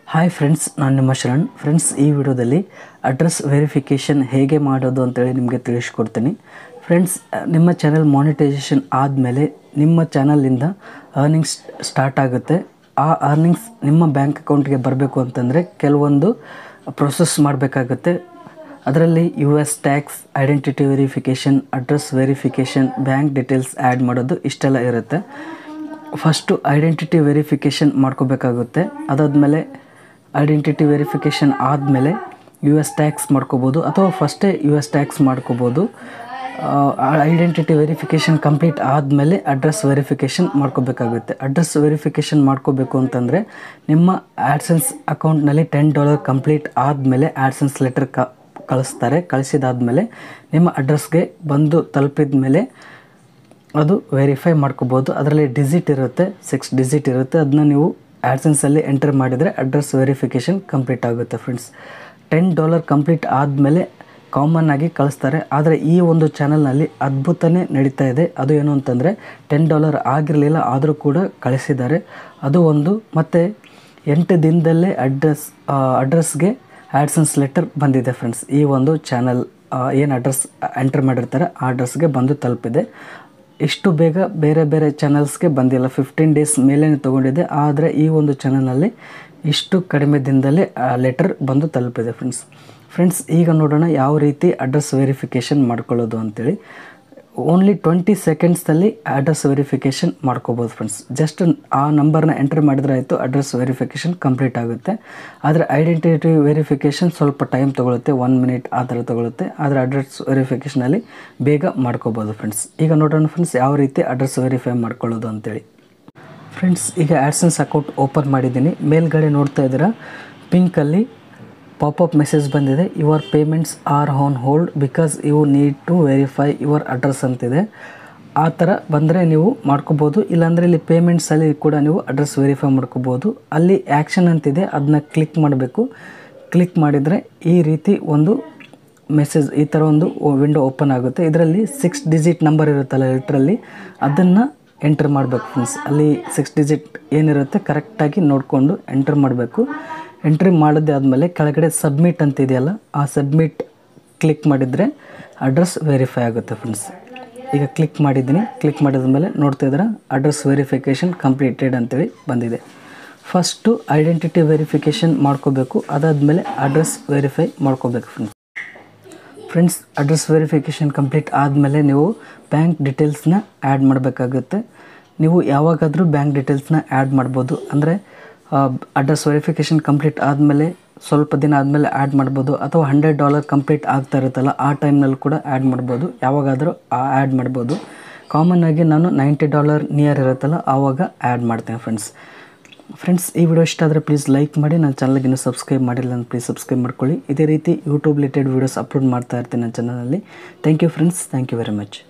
hi friends ನಾನು ನಿಮ್ಮ Sharan friends ಈ ವಿಡಿಯೋದಲ್ಲಿ ಅಡ್ರೆಸ್ ವೆರಿಫಿಕೇಷನ್ ಹೇಗೆ ಮಾಡೋದು ಅಂತೇಳಿ ನಿಮಗೆ ತಿಳಿಸ್ಕೊಡ್ತೀನಿ ಫ್ರೆಂಡ್ಸ್ ನಿಮ್ಮ ಚಾನಲ್ ಮಾನಿಟೈಸೇಷನ್ ಆದಮೇಲೆ ನಿಮ್ಮ ಚಾನಲಿಂದ ಅರ್ನಿಂಗ್ಸ್ ಸ್ಟಾರ್ಟ್ ಆಗುತ್ತೆ ಆ ಅರ್ನಿಂಗ್ಸ್ ನಿಮ್ಮ ಬ್ಯಾಂಕ್ ಅಕೌಂಟ್ಗೆ ಬರಬೇಕು ಅಂತಂದರೆ ಕೆಲವೊಂದು ಪ್ರೊಸೆಸ್ ಮಾಡಬೇಕಾಗುತ್ತೆ ಅದರಲ್ಲಿ U S tax identity verification address verification bank details add ಮಾಡೋದು ಇಷ್ಟೆಲ್ಲ ಇರುತ್ತೆ ಫಸ್ಟು ಐಡೆಂಟಿಟಿ ವೆರಿಫಿಕೇಷನ್ ಮಾಡ್ಕೋಬೇಕಾಗುತ್ತೆ ಅದಾದಮೇಲೆ ಐಡೆಂಟಿಟಿ ವೆರಿಫಿಕೇಷನ್ ಆದಮೇಲೆ ಯು ಎಸ್ ಟ್ಯಾಕ್ಸ್ ಮಾಡ್ಕೋಬೋದು ಅಥವಾ ಫಸ್ಟೇ ಯು ಎಸ್ ಟ್ಯಾಕ್ಸ್ ಮಾಡ್ಕೋಬೋದು ಐಡೆಂಟಿಟಿ ವೆರಿಫಿಕೇಷನ್ ಕಂಪ್ಲೀಟ್ ಆದಮೇಲೆ ಅಡ್ರೆಸ್ ವೆರಿಫಿಕೇಷನ್ ಮಾಡ್ಕೋಬೇಕಾಗುತ್ತೆ ಅಡ್ರೆಸ್ ವೆರಿಫಿಕೇಷನ್ ಮಾಡ್ಕೋಬೇಕು ಅಂತಂದರೆ ನಿಮ್ಮ ಆ್ಯಡ್ಸೆನ್ಸ್ ಅಕೌಂಟ್ನಲ್ಲಿ ಟೆನ್ ಡಾಲರ್ ಕಂಪ್ಲೀಟ್ ಆದಮೇಲೆ ಆ್ಯಡ್ಸೆನ್ಸ್ ಲೆಟರ್ ಕ ಕಳಿಸ್ತಾರೆ ಕಳಿಸಿದಾದ್ಮೇಲೆ ನಿಮ್ಮ ಅಡ್ರೆಸ್ಗೆ ಬಂದು ತಲುಪಿದ ಮೇಲೆ ಅದು ವೆರಿಫೈ ಮಾಡ್ಕೋಬೋದು ಅದರಲ್ಲಿ ಡಿಜಿಟ್ ಇರುತ್ತೆ ಸಿಕ್ಸ್ ಡಿಜಿಟ್ ಇರುತ್ತೆ ಅದನ್ನ ನೀವು ಆ್ಯಡ್ಸೆನ್ಸಲ್ಲಿ ಎಂಟರ್ ಮಾಡಿದರೆ ಅಡ್ರೆಸ್ ವೆರಿಫಿಕೇಷನ್ ಕಂಪ್ಲೀಟ್ ಆಗುತ್ತೆ ಫ್ರೆಂಡ್ಸ್ ಟೆನ್ ಡಾಲರ್ ಕಂಪ್ಲೀಟ್ ಆದಮೇಲೆ ಕಾಮನ್ ಆಗಿ ಕಳಿಸ್ತಾರೆ ಆದರೆ ಈ ಒಂದು ಚಾನಲ್ನಲ್ಲಿ ಅದ್ಭುತನೇ ನಡೀತಾ ಇದೆ ಅದು ಏನು ಅಂತಂದರೆ ಟೆನ್ ಡಾಲರ್ ಆಗಿರಲಿಲ್ಲ ಆದರೂ ಕೂಡ ಕಳಿಸಿದ್ದಾರೆ ಅದು ಒಂದು ಮತ್ತು ಎಂಟು ದಿನದಲ್ಲೇ ಅಡ್ರೆಸ್ ಅಡ್ರೆಸ್ಗೆ ಆ್ಯಡ್ಸನ್ಸ್ ಲೆಟರ್ ಬಂದಿದೆ ಫ್ರೆಂಡ್ಸ್ ಈ ಒಂದು ಚಾನಲ್ ಏನು ಅಡ್ರೆಸ್ ಎಂಟರ್ ಮಾಡಿರ್ತಾರೆ ಆ ಅಡ್ರೆಸ್ಗೆ ಬಂದು ತಲುಪಿದೆ ಇಷ್ಟು ಬೇಗ ಬೇರೆ ಬೇರೆ ಚಾನಲ್ಸ್ಗೆ ಬಂದಿಲ್ಲ ಫಿಫ್ಟೀನ್ ಡೇಸ್ ಮೇಲೇ ತೊಗೊಂಡಿದೆ ಆದರೆ ಈ ಒಂದು ಚಾನಲ್ನಲ್ಲಿ ಇಷ್ಟು ಕಡಿಮೆ ದಿನದಲ್ಲಿ ಲೆಟರ್ ಬಂದು ತಲುಪಿದೆ ಫ್ರೆಂಡ್ಸ್ ಫ್ರೆಂಡ್ಸ್ ಈಗ ನೋಡೋಣ ಯಾವ ರೀತಿ ಅಡ್ರೆಸ್ ವೆರಿಫಿಕೇಷನ್ ಮಾಡ್ಕೊಳ್ಳೋದು ಅಂತೇಳಿ ಓನ್ಲಿ ಟ್ವೆಂಟಿ ಸೆಕೆಂಡ್ಸಲ್ಲಿ ಅಡ್ರೆಸ್ ವೆರಿಫಿಕೇಷನ್ ಮಾಡ್ಕೋಬೋದು ಫ್ರೆಂಡ್ಸ್ ಜಸ್ಟ್ ಆ ನಂಬರ್ನ ಎಂಟರ್ ಮಾಡಿದ್ರೆ ಆಯಿತು ಅಡ್ರೆಸ್ ವೆರಿಫಿಕೇಷನ್ ಕಂಪ್ಲೀಟ್ ಆಗುತ್ತೆ ಆದರೆ ಐಡೆಂಟಿಟಿ ವೆರಿಫಿಕೇಷನ್ ಸ್ವಲ್ಪ ಟೈಮ್ ತೊಗೊಳುತ್ತೆ ಒನ್ ಮಿನಿಟ್ ಆ ಥರ ತೊಗೊಳುತ್ತೆ ಆದರೆ ಅಡ್ರೆಸ್ ವೆರಿಫಿಕೇಷನಲ್ಲಿ ಬೇಗ ಮಾಡ್ಕೋಬೋದು ಫ್ರೆಂಡ್ಸ್ ಈಗ ನೋಡೋಣ ಫ್ರೆಂಡ್ಸ್ ಯಾವ ರೀತಿ ಅಡ್ರೆಸ್ ವೆರಿಫೈ ಮಾಡ್ಕೊಳ್ಳೋದು ಅಂತೇಳಿ ಫ್ರೆಂಡ್ಸ್ ಈಗ ಆ್ಯಡ್ಸೆನ್ಸ್ ಅಕೌಂಟ್ ಓಪನ್ ಮಾಡಿದ್ದೀನಿ ಮೇಲ್ಗಡೆ ನೋಡ್ತಾ ಇದ್ದೀರಾ ಪಿಂಕಲ್ಲಿ ಪಾಪಪ್ ಮೆಸೇಜ್ ಬಂದಿದೆ your payments are on hold because you need to verify your address ಅಂತಿದೆ ಆ ಥರ ಬಂದರೆ ನೀವು ಮಾಡ್ಕೋಬೋದು ಇಲ್ಲಾಂದರೆ ಇಲ್ಲಿ ಪೇಮೆಂಟ್ಸಲ್ಲಿ ಕೂಡ ನೀವು ಅಡ್ರೆಸ್ ವೆರಿಫೈ ಮಾಡ್ಕೋಬೋದು ಅಲ್ಲಿ ಆ್ಯಕ್ಷನ್ ಅಂತಿದೆ ಅದನ್ನ ಕ್ಲಿಕ್ ಮಾಡಬೇಕು ಕ್ಲಿಕ್ ಮಾಡಿದರೆ ಈ ರೀತಿ ಒಂದು ಮೆಸೇಜ್ ಈ ಥರ ಒಂದು ವಿಂಡೋ ಓಪನ್ ಆಗುತ್ತೆ ಇದರಲ್ಲಿ ಸಿಕ್ಸ್ ಡಿಜಿಟ್ ನಂಬರ್ ಇರುತ್ತಲ್ಲ ಲೆಟ್ರಲ್ಲಿ ಅದನ್ನು ಎಂಟರ್ ಮಾಡಬೇಕು ಫ್ರೆಂಡ್ಸ್ ಅಲ್ಲಿ ಸಿಕ್ಸ್ ಡಿಜಿಟ್ ಏನಿರುತ್ತೆ ಕರೆಕ್ಟಾಗಿ ನೋಡಿಕೊಂಡು ಎಂಟರ್ ಮಾಡಬೇಕು ಎಂಟ್ರಿ ಮಾಡಿದ್ದೆ ಆದಮೇಲೆ ಕೆಳಗಡೆ ಸಬ್ಮಿಟ್ ಅಂತ ಇದೆಯಲ್ಲ ಆ ಸಬ್ಮಿಟ್ ಕ್ಲಿಕ್ ಮಾಡಿದರೆ ಅಡ್ರೆಸ್ ವೆರಿಫೈ ಆಗುತ್ತೆ ಫ್ರೆಂಡ್ಸ್ ಈಗ ಕ್ಲಿಕ್ ಮಾಡಿದ್ದೀನಿ ಕ್ಲಿಕ್ ಮಾಡಿದ ಮೇಲೆ ನೋಡ್ತಾ ಇದ್ರೆ ಅಡ್ರೆಸ್ ವೆರಿಫಿಕೇಷನ್ ಕಂಪ್ಲೀಟೆಡ್ ಅಂತೇಳಿ ಬಂದಿದೆ ಫಸ್ಟು ಐಡೆಂಟಿಟಿ ವೆರಿಫಿಕೇಷನ್ ಮಾಡ್ಕೋಬೇಕು ಅದಾದಮೇಲೆ ಅಡ್ರೆಸ್ ವೆರಿಫೈ ಮಾಡ್ಕೋಬೇಕು friends friends address verification complete ಆದಮೇಲೆ ನೀವು ಬ್ಯಾಂಕ್ ಡೀಟೇಲ್ಸ್ನ ಆ್ಯಡ್ ಮಾಡಬೇಕಾಗುತ್ತೆ ನೀವು ಯಾವಾಗಾದರೂ ಬ್ಯಾಂಕ್ ಡೀಟೇಲ್ಸ್ನ ಆ್ಯಡ್ ಮಾಡ್ಬೋದು ಅಂದರೆ ಅಡ್ರೆಸ್ ವೆರಿಫಿಕೇಷನ್ ಕಂಪ್ಲೀಟ್ ಆದಮೇಲೆ ಸ್ವಲ್ಪ ದಿನ ಆದಮೇಲೆ ಆ್ಯಡ್ ಮಾಡ್ಬೋದು ಅಥವಾ ಹಂಡ್ರೆಡ್ ಡಾಲರ್ ಕಂಪ್ಲೀಟ್ ಆಗ್ತಾ ಇರುತ್ತಲ್ಲ ಆ ಟೈಮ್ನಲ್ಲಿ ಕೂಡ ಆ್ಯಡ್ ಮಾಡ್ಬೋದು ಯಾವಾಗಾದರೂ ಆ್ಯಡ್ ಮಾಡ್ಬೋದು ಕಾಮನ್ ಆಗಿ ನಾನು ನೈಂಟಿ ಡಾಲರ್ ನಿಯರ್ ಇರುತ್ತಲ್ಲ ಆವಾಗ ಆ್ಯಡ್ ಮಾಡ್ತೇನೆ ಫ್ರೆಂಡ್ಸ್ ಫ್ರೆಂಡ್ಸ್ ಈ ವಿಡಿಯೋ ಇಷ್ಟ ಆದರೆ ಪ್ಲೀಸ್ ಲೈಕ್ ಮಾಡಿ ನನ್ನ ಚಾನಲ್ಗೆ ಇನ್ನೂ ಸಬ್ಸ್ಕ್ರೈಬ್ ಮಾಡಿಲ್ಲ ಅಂತ ಪ್ಲೀಸ್ ಸಬ್ಸ್ಕ್ರೈಬ್ ಮಾಡ್ಕೊಳ್ಳಿ ಇದೇ ರೀತಿ ಯೂಟ್ಯೂಬ್ ರಿಲೇಟೆಡ್ ವೀಡಿಯೋಸ್ ಅಪ್ಲೋಡ್ ಮಾಡ್ತಾ ಇರ್ತೀನಿ ನನ್ನ ಚಾನಲಲ್ಲಿ thank you friends thank you very much